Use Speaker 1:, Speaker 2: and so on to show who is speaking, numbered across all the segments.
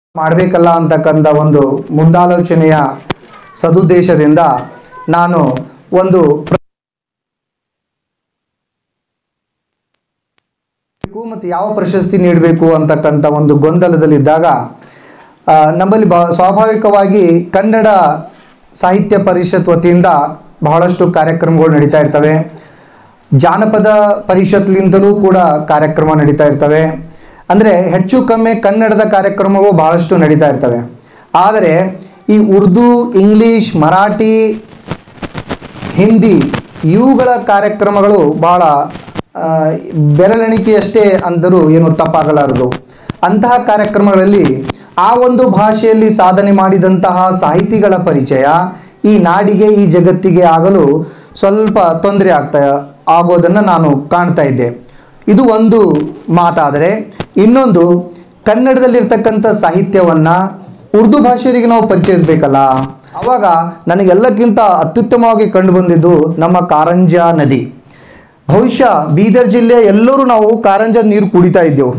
Speaker 1: ಮಾಡಬೇಕಲ್ಲ ಅಂತಕ್ಕಂಥ ಒಂದು ಮುಂದಾಲೋಚನೆಯ ಸದುದ್ದೇಶದಿಂದ ನಾನು ಒಂದು ಪ್ರ- ಮತ್ತು ಯಾವ ಪ್ರಶಸ್ತಿ ನೀಡಬೇಕು ಅಂತಕ್ಕಂಥ ಒಂದು ಗೊಂದಲದಲ್ಲಿದ್ದಾಗ ಆ, ನಮ್ಮಲ್ಲಿ ಬ ಸ್ವಾಭಾವಿಕವಾಗಿ ಕನ್ನಡ ಸಾಹಿತ್ಯ ಪರಿಷತ್ ವತಿಯಿಂದ ಬಹಳಷ್ಟು ಕಾರ್ಯಕ್ರಮಗಳು ನಡೀತಾ ಇರ್ತವೆ ಜಾನಪದ ಪರಿಷತ್ಲಿಂದಲೂ ಕೂಡ ಕಾರ್ಯಕ್ರಮ ನಡೀತಾ ಇರ್ತವೆ ಅಂದರೆ ಹೆಚ್ಚು ಕಮ್ಮಿ ಕನ್ನಡದ ಕಾರ್ಯಕ್ರಮಗಳು ಬಹಳಷ್ಟು ನಡೀತಾ ಇರ್ತವೆ ಆದರೆ ಈ ಉರ್ದು ಇಂಗ್ಲೀಷ್ ಮರಾಠಿ ಹಿಂದಿ ಇವುಗಳ ಕಾರ್ಯಕ್ರಮಗಳು ಭಾಳ ಆ, ಬೆರಳೆಣಿಕೆಯಷ್ಟೇ ಅಂದರೂ ಏನು ತಪ್ಪಾಗಲಾರದು ಅಂತಹ ಕಾರ್ಯಕ್ರಮಗಳಲ್ಲಿ ಆ ಒಂದು ಭಾಷೆಯಲ್ಲಿ ಸಾಧನೆ ಮಾಡಿದಂತಹ ಸಾಹಿತಿಗಳ ಪರಿಚಯ ಈ ನಾಡಿಗೆ ಈ ಜಗತ್ತಿಗೆ ಆಗಲು ಸ್ವಲ್ಪ ತೊಂದರೆ ಆಗ್ತಾ ಆಗೋದನ್ನು ನಾನು ಕಾಣ್ತಾ ಇದ್ದೆ ಇದು ಒಂದು ಮಾತಾದರೆ ಇನ್ನೊಂದು ಕನ್ನಡದಲ್ಲಿರ್ತಕ್ಕಂಥ ಸಾಹಿತ್ಯವನ್ನು ಉರ್ದು ಭಾಷೆಯವರಿಗೆ ನಾವು ಪರಿಚಯಿಸಬೇಕಲ್ಲ ಆವಾಗ ನನಗೆಲ್ಲಕ್ಕಿಂತ ಅತ್ಯುತ್ತಮವಾಗಿ ಕಂಡು ಬಂದಿದ್ದು ನಮ್ಮ ಕಾರಂಜ ನದಿ ಬಹುಶಃ ಬೀದರ್ ಜಿಲ್ಲೆ ಎಲ್ಲರೂ ನಾವು ಕಾರಂಜ ನೀರು ಕುಡಿತಾ ಇದ್ದೆವು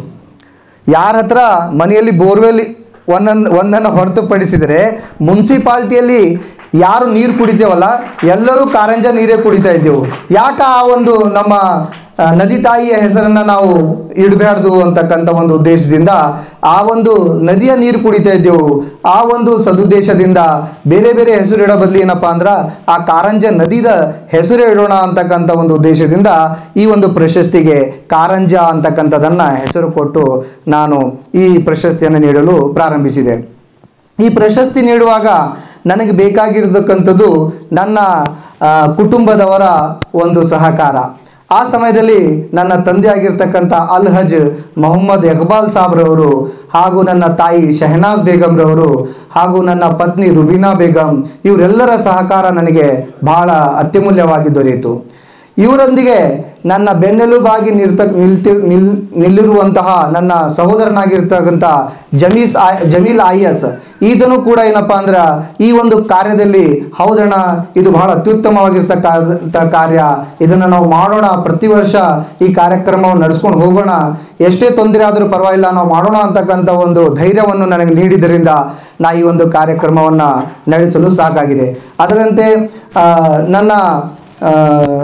Speaker 1: ಯಾರ ಹತ್ರ ಮನೆಯಲ್ಲಿ ಬೋರ್ವೆಲ್ ಒಂದೊಂದು ಒಂದನ್ನು ಹೊರತುಪಡಿಸಿದರೆ ಮುನ್ಸಿಪಾಲ್ಟಿಯಲ್ಲಿ ಯಾರು ನೀರು ಕುಡಿತೇವಲ್ಲ ಎಲ್ಲರೂ ಕಾರಂಜ ನೀರೇ ಕುಡಿತಾ ಇದ್ದೆವು ಯಾಕೆ ಆ ಒಂದು ನಮ್ಮ ಆ, ನದಿ ತಾಯಿಯ ಹೆಸರನ್ನು ನಾವು ಇಡಬಾರ್ದು ಅಂತಕ್ಕಂಥ ಒಂದು ಉದ್ದೇಶದಿಂದ ಆ ಒಂದು ನದಿಯ ನೀರು ಕುಡಿತಾ ಇದ್ದೆವು ಆ ಒಂದು ಸದುದ್ದೇಶದಿಂದ ಬೇರೆ ಬೇರೆ ಹೆಸರು ಇಡೋ ಬದಲು ಏನಪ್ಪ ಅಂದ್ರೆ ಆ ಕಾರಂಜ ನದಿದ ಹೆಸರು ಇಡೋಣ ಅಂತಕ್ಕಂಥ ಒಂದು ಉದ್ದೇಶದಿಂದ ಈ ಒಂದು ಪ್ರಶಸ್ತಿಗೆ ಕಾರಂಜ ಅಂತಕ್ಕಂಥದ್ದನ್ನು ಹೆಸರು ಕೊಟ್ಟು ನಾನು ಈ ಪ್ರಶಸ್ತಿಯನ್ನು ನೀಡಲು ಪ್ರಾರಂಭಿಸಿದೆ ಈ ಪ್ರಶಸ್ತಿ ನೀಡುವಾಗ ನನಗೆ ಬೇಕಾಗಿರತಕ್ಕಂಥದ್ದು ನನ್ನ ಆ, ಕುಟುಂಬದವರ ಒಂದು ಸಹಕಾರ ಆ ಸಮಯದಲ್ಲಿ ನನ್ನ ತಂದೆ ಆಗಿರ್ತಕ್ಕಂಥ ಅಲ್ ಹಜ್ ಮೊಹಮ್ಮದ್ ಇಕ್ಬಾಲ್ ಸಾಬ್ರವರು ಹಾಗೂ ನನ್ನ ತಾಯಿ ಶಹನಾಜ್ ಬೇಗಂರವರು ಹಾಗೂ ನನ್ನ ಪತ್ನಿ ರುಬೀನಾ ಬೇಗಂ ಇವರೆಲ್ಲರ ಸಹಕಾರ ನನಗೆ ಬಹಳ ಅತ್ಯಮೂಲ್ಯವಾಗಿ ದೊರೆಯಿತು ಇವರೊಂದಿಗೆ ನನ್ನ ಬೆನ್ನೆಲುಬಾಗಿ ನಿಲ್ತ ನಿಲ್ತಿ ನಿಲ್ ನಿಲ್ಲಿರುವಂತಹ ನನ್ನ ಸಹೋದರನಾಗಿರ್ತಕ್ಕಂಥ ಜಮೀಸ್ ಆಯ್ ಜಮೀಲ್ ಐ ಎಸ್ ಈತನು ಕೂಡ ಏನಪ್ಪಾ ಅಂದ್ರೆ ಈ ಒಂದು ಕಾರ್ಯದಲ್ಲಿ ಹೌದಣ್ಣ ಇದು ಬಹಳ ಅತ್ಯುತ್ತಮವಾಗಿರ್ತಕ್ಕ ಕಾರ್ಯ ಇದನ್ನು ನಾವು ಮಾಡೋಣ ಪ್ರತಿ ವರ್ಷ ಈ ಕಾರ್ಯಕ್ರಮವನ್ನು ನಡೆಸ್ಕೊಂಡು ಹೋಗೋಣ ಎಷ್ಟೇ ತೊಂದರೆ ಆದರೂ ಪರವಾಗಿಲ್ಲ ನಾವು ಮಾಡೋಣ ಅಂತಕ್ಕಂಥ ಒಂದು ಧೈರ್ಯವನ್ನು ನನಗೆ ನೀಡಿದ್ದರಿಂದ ನಾ ಈ ಒಂದು ಕಾರ್ಯಕ್ರಮವನ್ನು ನಡೆಸಲು ಸಾಕಾಗಿದೆ ಅದರಂತೆ ಆ, ನನ್ನ ಆ,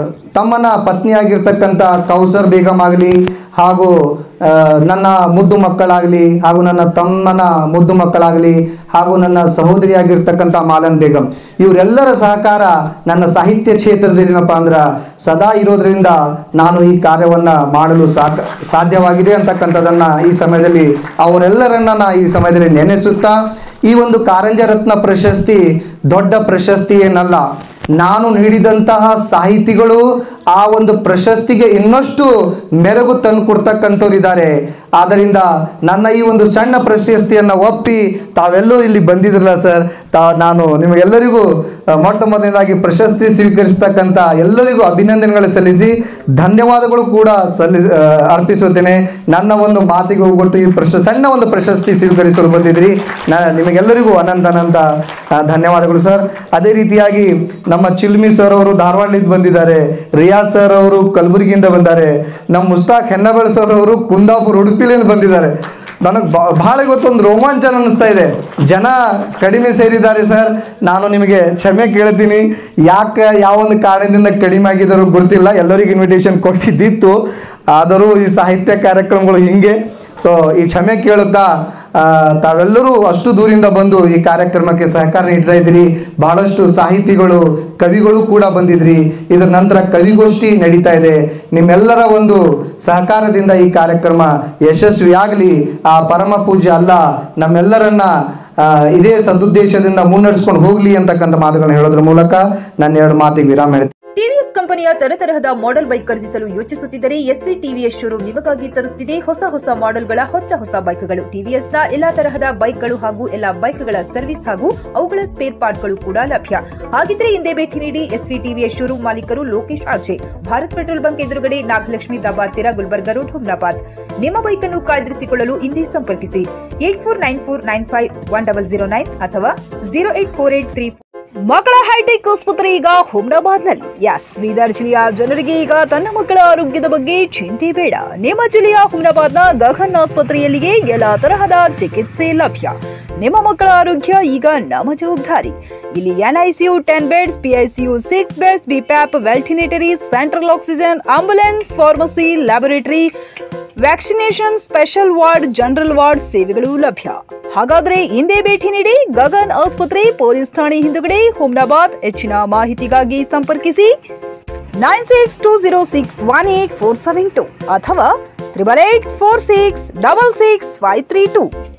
Speaker 1: ತಮ್ಮನ ಪತ್ನಿಯಾಗಿರ್ತಕ್ಕಂಥ ಕೌಸರ್ ಬೇಗಂ ಆಗಲಿ ಹಾಗೂ ಆ, ನನ್ನ ಮುದ್ದು ಮಕ್ಕಳಾಗಲಿ ಹಾಗೂ ನನ್ನ ತಮ್ಮನ ಮುದ್ದು ಮಕ್ಕಳಾಗಲಿ ಹಾಗೂ ನನ್ನ ಸಹೋದರಿಯಾಗಿರ್ತಕ್ಕಂಥ ಮಾಲನ್ ಬೇಗಂ ಇವರೆಲ್ಲರ ಸಹಕಾರ ನನ್ನ ಸಾಹಿತ್ಯ ಕ್ಷೇತ್ರದಲ್ಲಿ ಏನಪ್ಪ ಅಂದ್ರೆ ಸದಾ ಇರೋದ್ರಿಂದ ನಾನು ಈ ಕಾರ್ಯವನ್ನು ಮಾಡಲು ಸಾಕ ಸಾಧ್ಯವಾಗಿದೆ ಅಂತಕ್ಕಂಥದ್ದನ್ನು ಈ ಸಮಯದಲ್ಲಿ ಅವರೆಲ್ಲರನ್ನ ನಾ ಈ ಸಮಯದಲ್ಲಿ ನೆನೆಸುತ್ತಾ ಈ ಒಂದು ಕಾರಂಜ ರತ್ನ ಪ್ರಶಸ್ತಿ ದೊಡ್ಡ ಪ್ರಶಸ್ತಿ ಏನಲ್ಲ ನಾನು ನೀಡಿದಂತಹ ಸಾಹಿತಿಗಳು ಆ ಒಂದು ಪ್ರಶಸ್ತಿಗೆ ಇನ್ನಷ್ಟು ಮೆರುಗು ತಂದು ಕೊಡ್ತಕ್ಕಂಥವ್ರು ಇದ್ದಾರೆ ಆದ್ದರಿಂದ ನನ್ನ ಈ ಒಂದು ಸಣ್ಣ ಪ್ರಶಸ್ತಿಯನ್ನು ಒಪ್ಪಿ ತಾವೆಲ್ಲೂ ಇಲ್ಲಿ ಬಂದಿದ್ರಲ್ಲ ಸರ್ ತಾ ನಾನು ನಿಮಗೆಲ್ಲರಿಗೂ ಆ, ಮೊಟ್ಟ ಮೊದಲನೇದಾಗಿ ಪ್ರಶಸ್ತಿ ಸ್ವೀಕರಿಸ್ತಕ್ಕಂಥ ಎಲ್ಲರಿಗೂ ಅಭಿನಂದನೆಗಳು ಸಲ್ಲಿಸಿ ಧನ್ಯವಾದಗಳು ಕೂಡ ಸಲ್ಲಿ ಆ, ಅರ್ಪಿಸುತ್ತೇನೆ ನನ್ನ ಒಂದು ಮಾತಿಗೆ ಹೋಗ್ಬಿಟ್ಟು ಈ ಪ್ರಶ ಸಣ್ಣ ಒಂದು ಪ್ರಶಸ್ತಿ ಸ್ವೀಕರಿಸಲು ಬಂದಿದ್ರಿ ನಾ ನಿಮಗೆಲ್ಲರಿಗೂ ಅನಂತ ಅನಂತ ಆ, ಧನ್ಯವಾದಗಳು ಸರ್ ಅದೇ ರೀತಿಯಾಗಿ ನಮ್ಮ ಚಿಲ್ಮಿ ಸರ್ ಅವರು ಧಾರವಾಡದಿಂದ ಬಂದಿದ್ದಾರೆ ರಿಯಾಜ್ ಸರ್ ಅವರು ಕಲಬುರಗಿಯಿಂದ ಬಂದ್ದಾರೆ ನಮ್ಮ ಮುಸ್ತಾಕ್ ಹೆನ್ನಬಾಳ್ ಸರ್ ಅವರು ಕುಂದಾಪುರ ಉಡುಪಿಲಿಂದ ಬಂದಿದ್ದಾರೆ ನನಗೆ ಬಹಳ ಇವತ್ತೊಂದು ರೋಮಾಂಚನ ಅನ್ನಿಸ್ತಾ ಇದೆ ಜನ ಕಡಿಮೆ ಸೇರಿದ್ದಾರೆ ಸರ್ ನಾನು ನಿಮಗೆ ಕ್ಷಮೆ ಕೇಳ್ತೀನಿ ಯಾಕೆ ಯಾವ ಒಂದು ಕಾರಣದಿಂದ ಕಡಿಮೆ ಆಗಿದ್ದಾರೋ ಗೊತ್ತಿಲ್ಲ ಎಲ್ಲರಿಗೂ ಇನ್ವಿಟೇಷನ್ ಕೊಟ್ಟಿದ್ದಿತ್ತು ಆದರೂ ಈ ಸಾಹಿತ್ಯ ಕಾರ್ಯಕ್ರಮಗಳು ಹಿಂಗೆ ಸೊ ಈ ಕ್ಷಮೆ ಕೇಳುತ್ತಾ ಆ, ತಾವೆಲ್ಲರೂ ಅಷ್ಟು ದೂರಿಂದ ಬಂದು ಈ ಕಾರ್ಯಕ್ರಮಕ್ಕೆ ಸಹಕಾರ ನೀಡ್ತಾ ಇದ್ದೀರಿ ಬಹಳಷ್ಟು ಸಾಹಿತಿಗಳು ಕವಿಗಳು ಕೂಡ ಬಂದಿದ್ರಿ ಇದರ ನಂತರ ಕವಿಗೋಷ್ಠಿ ನಡೀತಾ ಇದೆ ನಿಮ್ಮೆಲ್ಲರ ಒಂದು ಸಹಕಾರದಿಂದ ಈ ಕಾರ್ಯಕ್ರಮ ಯಶಸ್ವಿಯಾಗಲಿ ಆ ಪರಮ ಪೂಜ್ಯ ಅಲ್ಲ ನಮ್ಮೆಲ್ಲರನ್ನ ಆ, ಇದೇ ಸದುದ್ದೇಶದಿಂದ ಮುನ್ನಡೆಸ್ಕೊಂಡು ಹೋಗ್ಲಿ ಅಂತಕ್ಕಂಥ ಮಾತುಗಳನ್ನ ಹೇಳೋದ್ರ ಮೂಲಕ ನನ್ನ ಎರಡು ಮಾತಿಗೆ ವಿರಾಮ ಹೇಳ್ತೀನಿ
Speaker 2: ಟಿವಿಎಸ್ ಕಂಪನಿಯ ತರತರಹದ ಮಾಡೆಲ್ ಬೈಕ್ ಖರೀದಿಸಲು ಯೋಚಿಸುತ್ತಿದ್ದರೆ ಎಸ್ವಿ ಟಿವಿಎಸ್ ಶೋರೂಮ್ ನಿಮಗಾಗಿ ತರುತ್ತಿದೆ ಹೊಸ ಹೊಸ ಮಾಡೆಲ್ಗಳ ಹೊಸ ಹೊಸ ಬೈಕ್ಗಳು ಟಿವಿಎಸ್ ನ ಎಲ್ಲಾ ತರಹದ ಬೈಕ್ಗಳು ಹಾಗೂ ಎಲ್ಲಾ ಬೈಕ್ಗಳ ಸರ್ವಿಸ್ ಹಾಗೂ ಅವುಗಳ ಸ್ಪೇರ್ ಪಾರ್ಟ್ಗಳು ಕೂಡ ಲಭ್ಯ ಹಾಗಿದ್ರೆ ಹಿಂದೆ ಭೇಟಿ ನೀಡಿ ಎಸ್ವಿ ಟಿವಿಎಸ್ ಶೋರೂಮ್ ಮಾಲೀಕರು Lokesh R J Bharat petrol bunk ಎದುರುಗಡೆ ನಾಗಲಕ್ಷ್ಮಿ ದಾಬಾ ತೀರ ಗುಲ್ಬರ್ಗ ರೋಡ್ ಹುಮ್ನಾಬಾದ್ ನಿಮ್ಮ ಬೈಕ್ ಅನ್ನು ಕಾಯ್ದಿರಿಸಿಕೊಳ್ಳಲು ಹಿಂದೆ ಸಂಪರ್ಕಿಸಿ eight four nine four nine five one double zero nine ಅಥವಾ zero eight four eight three ಮಕ್ಕಳ ಹೈಟೆಕ್ ಆಸ್ಪತ್ರೆ ಈಗ ಹುಮ್ನಾಬಾದ್ನಲ್ಲಿ ಎಸ್ ಬೀದರ್ ಜಿಲ್ಲೆಯ ಜನರಿಗೆ ಈಗ ತನ್ನ ಮಕ್ಕಳ ಆರೋಗ್ಯದ ಬಗ್ಗೆ ಚಿಂತೆ ಬೇಡ ನಿಮ್ಮ ಜಿಲ್ಲೆಯ ಹುಮ್ನಾಬಾದ್ನ ಗಗನ್ ಆಸ್ಪತ್ರೆಯಲ್ಲಿಯೇ ಎಲ್ಲಾ ತರಹದ ಚಿಕಿತ್ಸೆ ಲಭ್ಯ ನಿಮ್ಮ ಮಕ್ಕಳ ಆರೋಗ್ಯ ಈಗ ನಮ್ಮ ಜವಾಬ್ದಾರಿ ಇಲ್ಲಿ NICU ten beds PICU six beds BiPAP ventilatory central oxygen ambulance pharmacy laboratory vaccination special ward general ward ಸೇವೆಗಳು ಲಭ್ಯ ಹಾಗಾದ್ರೆ ಹಿಂದೆ ಭೇಟಿ ನೀಡಿ ಗಗನ್ ಆಸ್ಪತ್ರೆ ಪೊಲೀಸ್ ಠಾಣೆ ಹಿಂದುಗಡೆ ಹುಮ್ನಾಬಾದ್ ಹೆಚ್ಚಿನ ಮಾಹಿತಿಗಾಗಿ ಸಂಪರ್ಕಿಸಿ nine six two zero six one eight four seven two ಅಥವಾ triple eight four six double six five three two